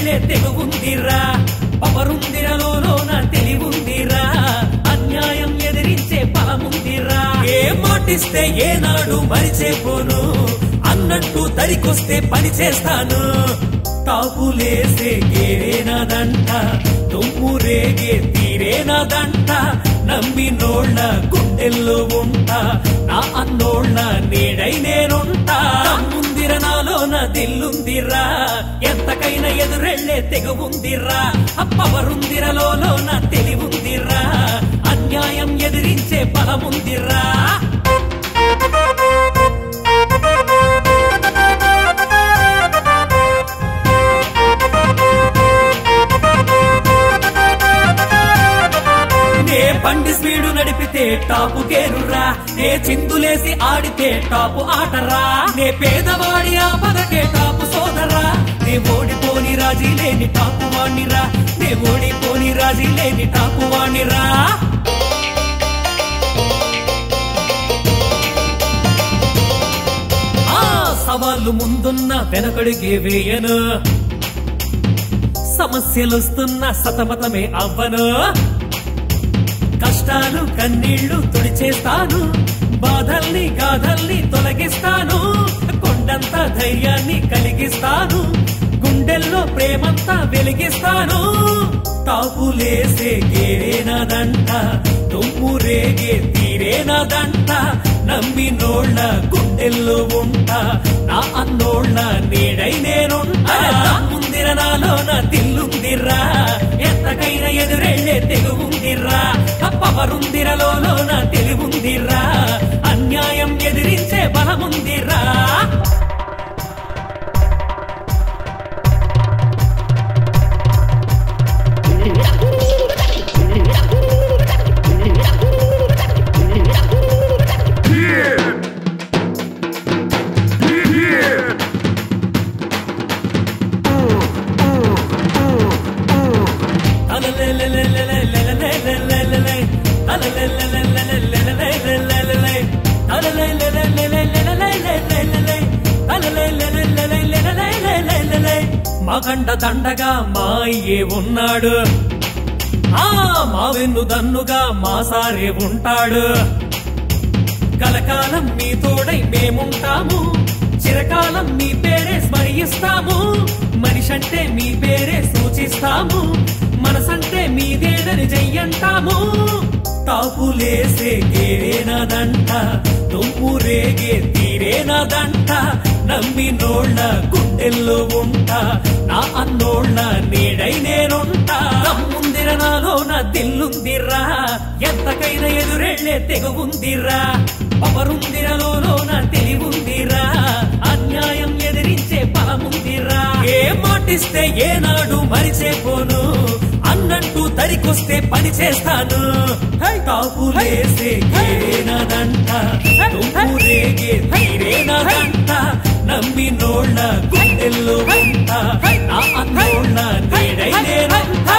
ఎదురెళ్ళే తెగుందిరా పవరుందిరలోన తెలివుందిరా అన్యాయం ఎదిరించే బలముందిరా ఏ మాటిస్తే ఏనాడు మరిచేపోను అన్నట్టు తరికొస్తే పని చేస్తాను తాపులేసే గేరేనదంట తుమ్ము రేగే తీరేనదంట నమ్మి నోళ్ళ గుండెల్లో ఉంటా నా అన్నోళ్ళ నీడై నేనుంటా ముందిర నాలోన దిల్లుందిరా ఎంతకైనా ఎదురెళ్ళే తెగుందిరా అప్పవరుందిరలోన తెలివుందిరా అన్యాయం ఎదిరించే బలముందిరా నే బండి స్పీడు నడిపితే టాపు గేరురా నే చిందులేసి ఆడితే టాపు ఆటరా నే పేదవాడి ఆపదకే టాపు సోదరా నే ఓడిపోని రాజీ లేని టాపు వాణ్ణిరా నే ఓడిపోని రాజీ లేని టాపు వాణ్ణిరా ఆ సవాళ్ళు ముందున్న వెనకడుగే వేయను సమస్యలొస్తున్న సతమతమే అవ్వను కష్టాలు కన్నీళ్లు తుడిచేస్తాను బాధల్ని గాథల్ని తొలగిస్తాను కొండంత ధైర్యాన్ని కలిగిస్తాను గుండెల్లో ప్రేమంతా వెలిగిస్తాను తాపులేసే గేరేనదంట తుమ్ము రేగే తీరేనదంట నమ్మి నోళ్ళ గుండెల్లో ఉంటా నా అన్నోళ్ళ నీడై నేనుంటా ముందిర నాలోన తిల్లుందిరా ఎంతకైనా ఎదురెళ్ళే తెగుందిరా అప్పవరుందిరలోన తెలివుందిరా అన్యాయం ఎదిరించే బలముందిరా మగండ దండగా మా అయ్యే ఉన్నాడు ఆ మా వెన్ను దన్నుగా మా సారే ఉంటాడు కలకాలం మీ తోడై మేముంటాము చిరకాలం మీ పేరే స్మరిస్తాము మనిషంటే మీ పేరే సూచిస్తాము మనసంటే మీదేదని చెయ్యంటాము తాపులేసే గేరేనదంట తుమ్ము రేగే తీరేనదంట నమ్మి నోళ్ళ గుండెల్లో ఉంటా నా అన్నోళ్ళ నీడై నేనుంటా ముందిర నాలో నా దిల్లుందిరా ఎంతకైనా ఎదురెళ్ళే తెగుందిరా పవరుందిరలోనో నా తెలివుందిరా అన్యాయం ఎదిరించే బలముందిరా ఏ మాటిస్తే ఏనాడు మరిచేపోను అన్నట్టు తరికొస్తే పని చేస్తాను కాపులేసే గేరేనదంట తుమ్ము రేగే తీరేనదంట నమ్మి నోళ్ళ గుండెల్లో ఉంటా నా అన్నోళ్ళ నీడై నేనుంటా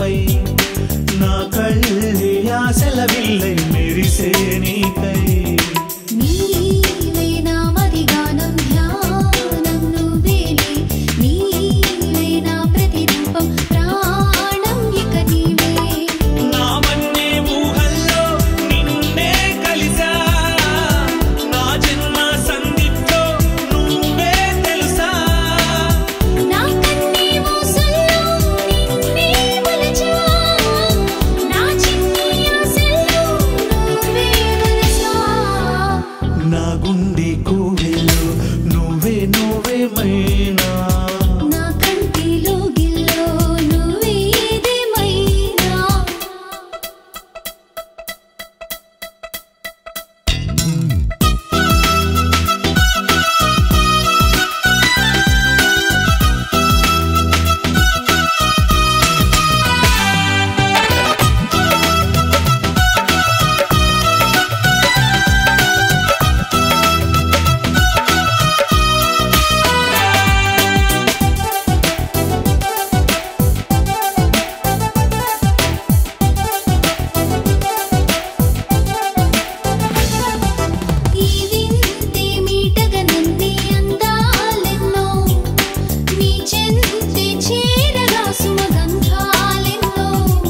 నీపై నా కళ్ళే ఆశల విల్లై మెరిసే నీకై నీవే నా మదిగానం ధ్యానం నువ్వేలే నీవే నా ప్రతిరూపం ప్రాణం ఇక నీవే నా మన్నే ఊహల్లో నిన్నే కలిసా నా జన్మ సంధిలో నువ్వే తెలుసా నా కన్నీ మోసల్లో నిన్నే మలచా నా చిన్ని ఆశల్లో నువ్వే వెలసా నా గుండె కోవెల్లో నువ్వే నువ్వే మైనా నా కంటిలో గిల్లో నువ్వే ఏదేమైనా ఈ వింతే మీటగా నన్నే అందాలెన్నో నీ చెంతే చేరగా సుమగంధాలెన్నో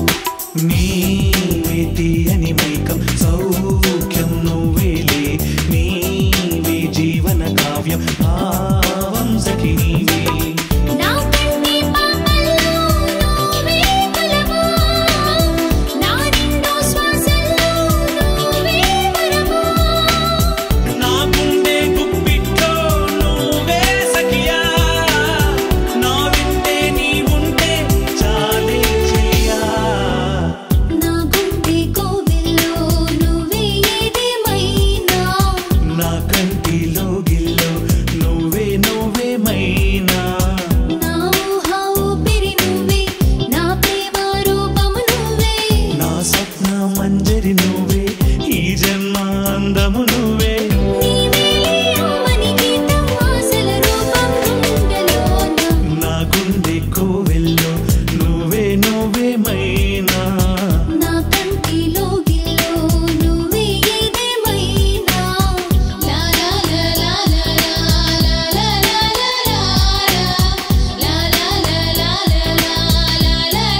నీవే తీయని మైకం సౌఖ్యం నువ్వేలే నీవే జీవన కావ్యం భావం సఖి నీవే నా కంటి పాపల్లో నువ్వే కలవా నా నిండు శ్వాసల్లో నువ్వే వరమా నా గుండె గుప్పిట్లో నువ్వే సఖియా నా వింటే నీ ఉంటే చాలే చెయ్యా నా గుండె కోవెల్లో నువ్వే ఏదేమైనా నా కంటిలో గిల్లో నువ్వే నువ్వే మైనా నా ఊహ ఊపిరి నువ్వే నా ప్రేమ రూపము నువ్వే నా స్వప్న మంజరి నువ్వే ఈ జన్మ అందము నువ్వే నీవే అమ్మని గీతం ఆశల రూపం గుండెలోన నా గుండె కోవెల్లో నువ్వే నువ్వే మైనా నా కంటిలో గిల్లో నువ్వే ఏదేమైనా లా లా లా లా లా లా లా లా లా లా లా లా లా లా లా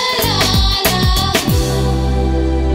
లా లా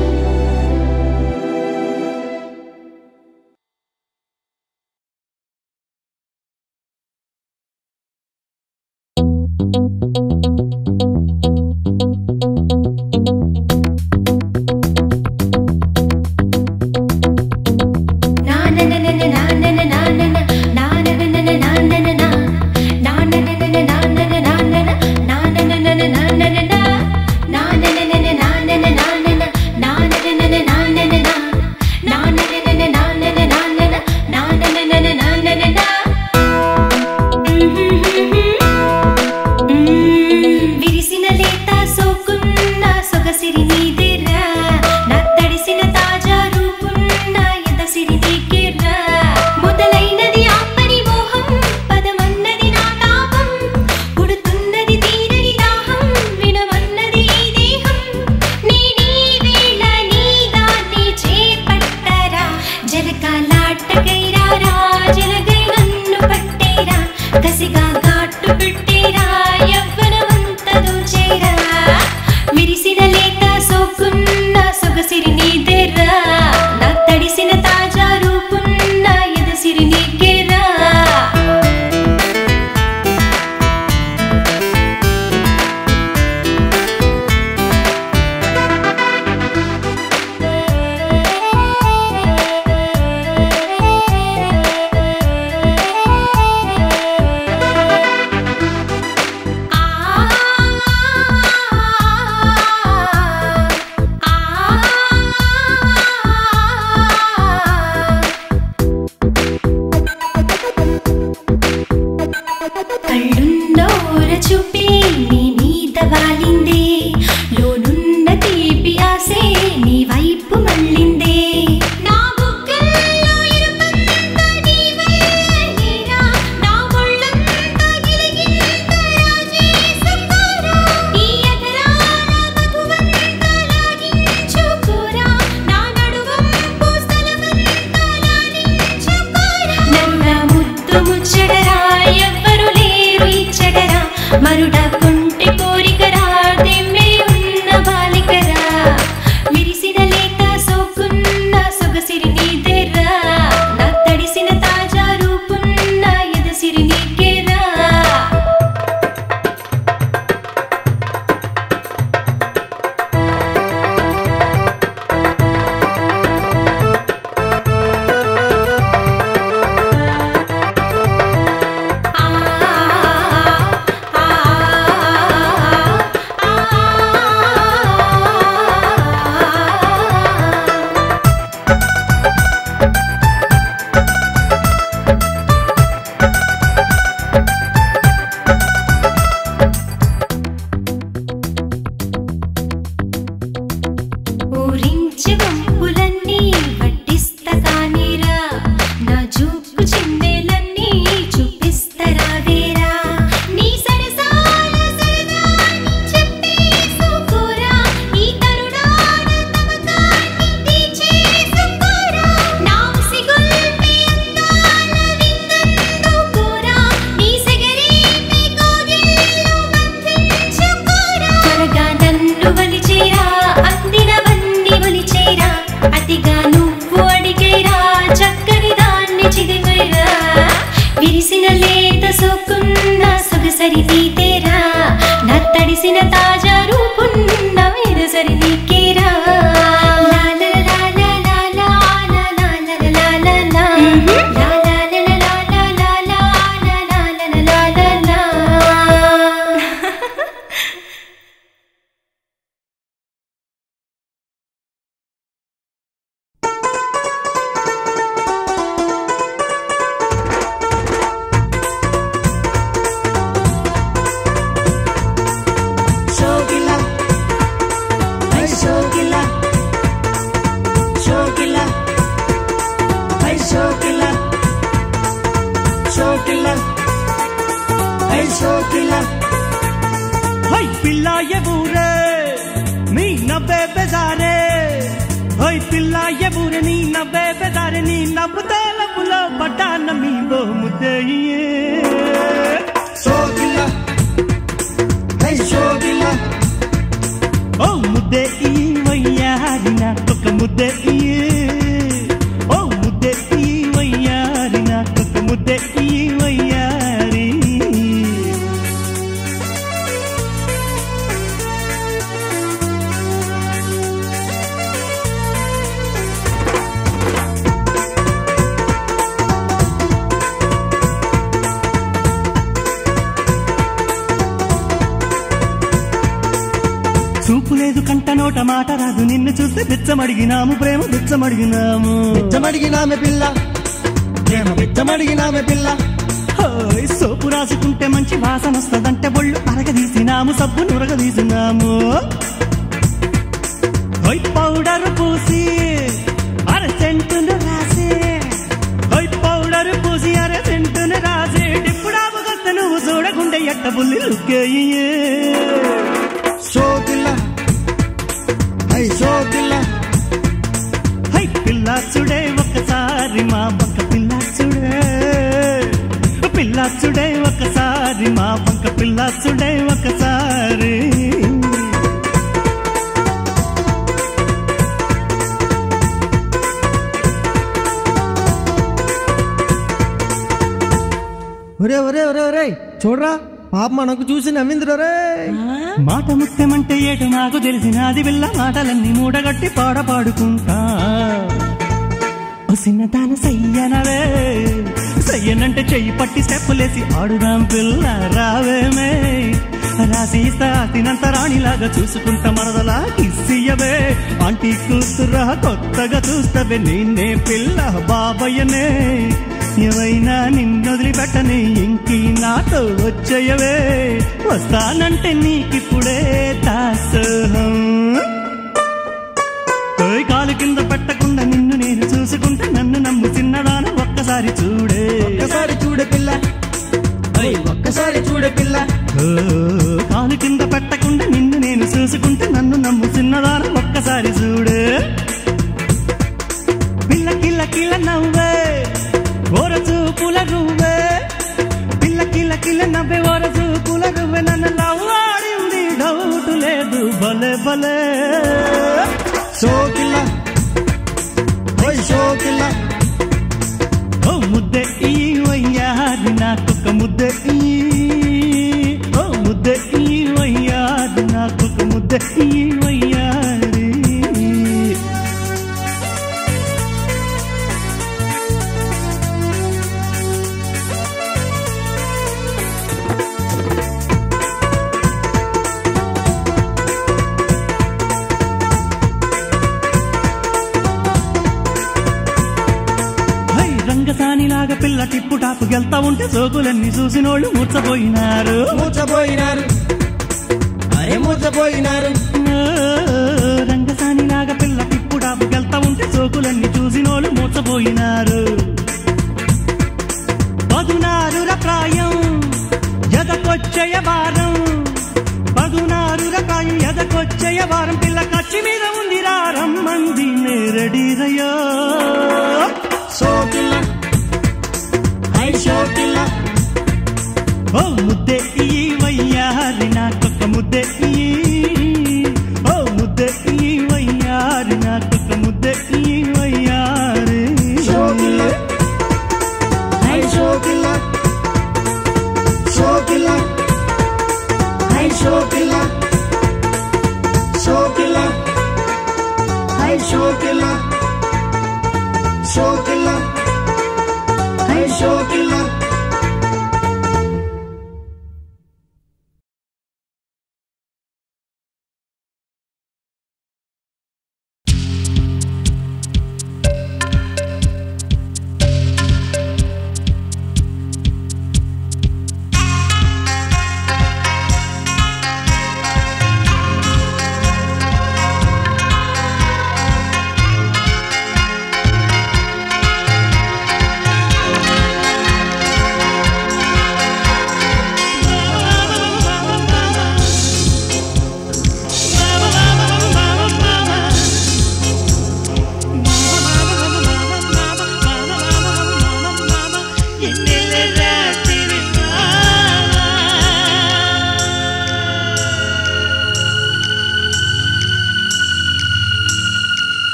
విరిసిన లేత సోకున్న సొగసిరి నీదిరా నా తడిసిన తాజా రూపున్న ఎద సిరి నీకిరా మొదలైనది ఆ పరిమోహం పదమన్నది నా తాపం పుడుతున్నది తీరని దాహం వినమన్నది ఈ దేహం నీ నీ వేళ నీ దాన్ని చేపట్టరా జలకాలాటకైరారా జలగై నన్ను పట్టేరా కసిగా ఘాటు పెట్టేరా యవ్వనమంత దోచేరా విరిసిన లేత సోకు నవ్వే బెజారే ఓయ్ పిల్ల ఎబురని నవ్వే బెజారని నవ్వుతే లవ్వులో పడ్డాన్న మీ బో ముద్దయ్యే సోకిల్ల హై సోకిల్ల ఓ ముద్దే ఈ వయ్యారి నాకొక ముద్దే ఇయ్యే. ఓ ముద్దే ఈ వయ్యారి నాకొక ముద్దే ఈ వయ్యారి చూపు లేదు కంట నోట మాట రాదు నిన్ను చూస్తే బిచ్చమడిగినాము ప్రేమ బిచ్చమడిగినాము బిచ్చమడిగినామె పిల్ల ప్రేమ బిచ్చమడిగినామె పిల్ల హోయ్, సోపు రాసుకుంటే మంచి వాసన వస్తుందంటే బొళ్ళు అరగదీసినాము సబ్బు నురగదీసినాము హోయ్ పౌడర్ పూసి అర సెంటును రాసి హోయ్ పౌడర్ పూసి అర సెంటును రాసి డిప్పుడాపు కొత్త నువ్వు చూడకుండే ఎట్ట బుల్లి లుక్కేయే సోకిల్ల హై సోకిల్ల హై పిల్లాచుడే ఒకసారి మా పక్క పిల్లాచుడే పిల్లాచుడే ఒకసారి మా పక్క పిల్లాచుడే ఒకసారి ఒరే ఒరే ఒరే ఒరే చూడరా పాప మనకు చూసి నవ్విందిరా రే మాట ముత్యమంటే ఏటు నాకు తెలిసినది పిల్ల మాటలన్నీ మూడగట్టి పాడ పాడుకుంటా ఓ చిన్నదాన సయ్యనవే సయ్యనంటే చెయ్యి పట్టి స్టెప్పులేసి ఆడుదాం పిల్ల రావేమే రాసిస్తా తినంత రాణిలాగా చూసుకుంటా మరదలా కిస్సియవే ఆంటీ కూతురా కొత్తగా చూస్తావే నిన్నే పిల్ల బాబయ్యనే ఎవైనా నిన్నొదిలిపెట్టని ఇంకి నాతో వచ్చేయవే వస్తానంటే నీకిప్పుడే దాసోహం ఓయ్ కాలు కింద పెట్టకుండా నిన్ను నేను చూసుకుంటే నన్ను నమ్ము చిన్నదాన ఒక్కసారి చూడే ఒక్కసారి చూడే పిల్ల ఓయ్ ఒక్కసారి చూడే పిల్ల ఓ, కాలు కింద పెట్టకుండా నిన్ను నేను చూసుకుంటే నన్ను నమ్ము చిన్నదాన ఒక్కసారి చూడే పిల్ల కిల్ల కిల్ల నవ్వే ఓర చూపుల నువ్వే పిల్ల కిల్ల కిల్ల నవ్వే ఓర చూపుల నువ్వే నన్ను లవ్వాడింది డౌట్ లేదు భలే భలే సోకిల్ల ఓయ్ సోకిల్ల ఓ ముద్దే ఈ వయ్యారి నాకొక ముద్దే ఈ ఓ ముద్దే ఈ వయ్యారి నాకొక ముద్దే ఈ వయ్యారి హై రంగసానిలాగా పిల్ల టిప్పు టాపు గెల్తా ఉంటే సోకులన్నీ చూసినోళ్ళు మూర్చపోయినారు మూచపోయినారు అరే మూచపోయినారు ఓ, రంగసానిలాగా పిల్ల టిప్పు టాపు గెల్తా ఉంటే సోకులన్నీ చూసినోళ్ళు మూర్చపోయినారు పదునారుర ప్రాయం ఎదకొచ్చయ వారం పదునారుర ప్రాయం ఎదకొచ్చయ వారం పిల్ల కచ్చి మీద ఉంది రమ్మంది నేరడిరయో సోకిల్ల హై సోకిల్ల ఓ ముద్దే ఈ వయ్యారి నాకొక ముద్దే ఈ ఓ ముద్దే ఈ వయ్యారి నాకొక ముద్దే ఈ వయ్యారి సోకిల్ల హై సోకిల్ల సోకిల్ల హై సోకిల్ల సోకిల్ల హై సోకిల్ల సోకిల్ల హై సోకిల్ల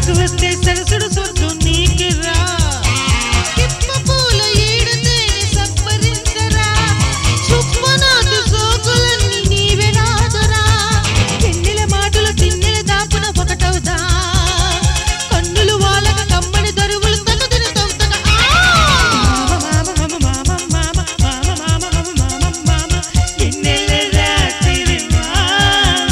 సరసకు వస్తే సరసుడు స్వర్గం నీకిరా తిప్ప పూల ఈడుతేనే సప్పరించరా సుప్పనాథు సోకులన్నీ నీవే నాదురా పెన్నెల మాటలు తిన్నెల దాపున ఒకటవుదా కన్నులు వాళ్ళక కమ్మని దరువులు తన తిన తవ్వుతన ఎన్నెల రాత్రి మామ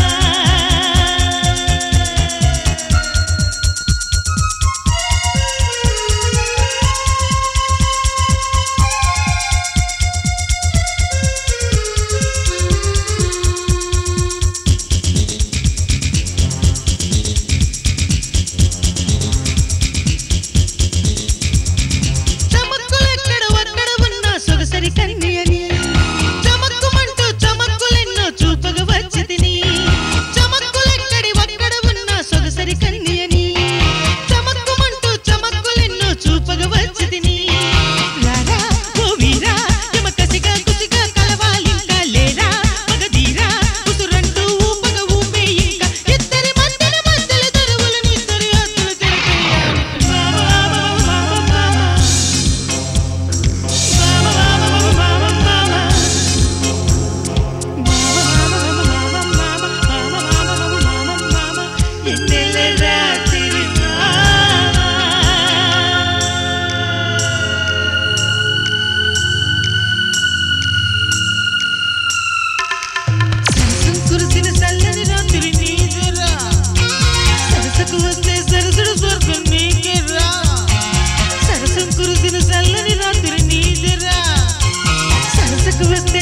చమక్కులెక్కడ ఒక్కడ ఉన్న సొగసరి కన్యని చమక్కుమంటూ చమక్కులెన్నో చూపగ వచ్చి తిని చమక్కులెక్కడి ఒక్కడ ఉన్న సొగసరి కన్యని చమక్కుమంటూ చమక్కులెన్నో చూపగ వచ్చి తిని రారా ఓ వీరా యమకసిగా కుసిగా కలవాలింకా లేరా మగధీరా ఉసురంటూ ఊపగ ఊపే ఇంకా ఇద్దరి మధ్యన మధ్యల దరువులు నిద్దరి హద్దులు తిరగయ్యాలి మామ మామ మామ కురిసిన చల్లని రాత్రి నీదురా సరసకు వస్తే సరసుడు స్వర్గం నీకెరా సరసం కురిసిన చల్లని రాత్రి నీదిరా సరసకు వస్తే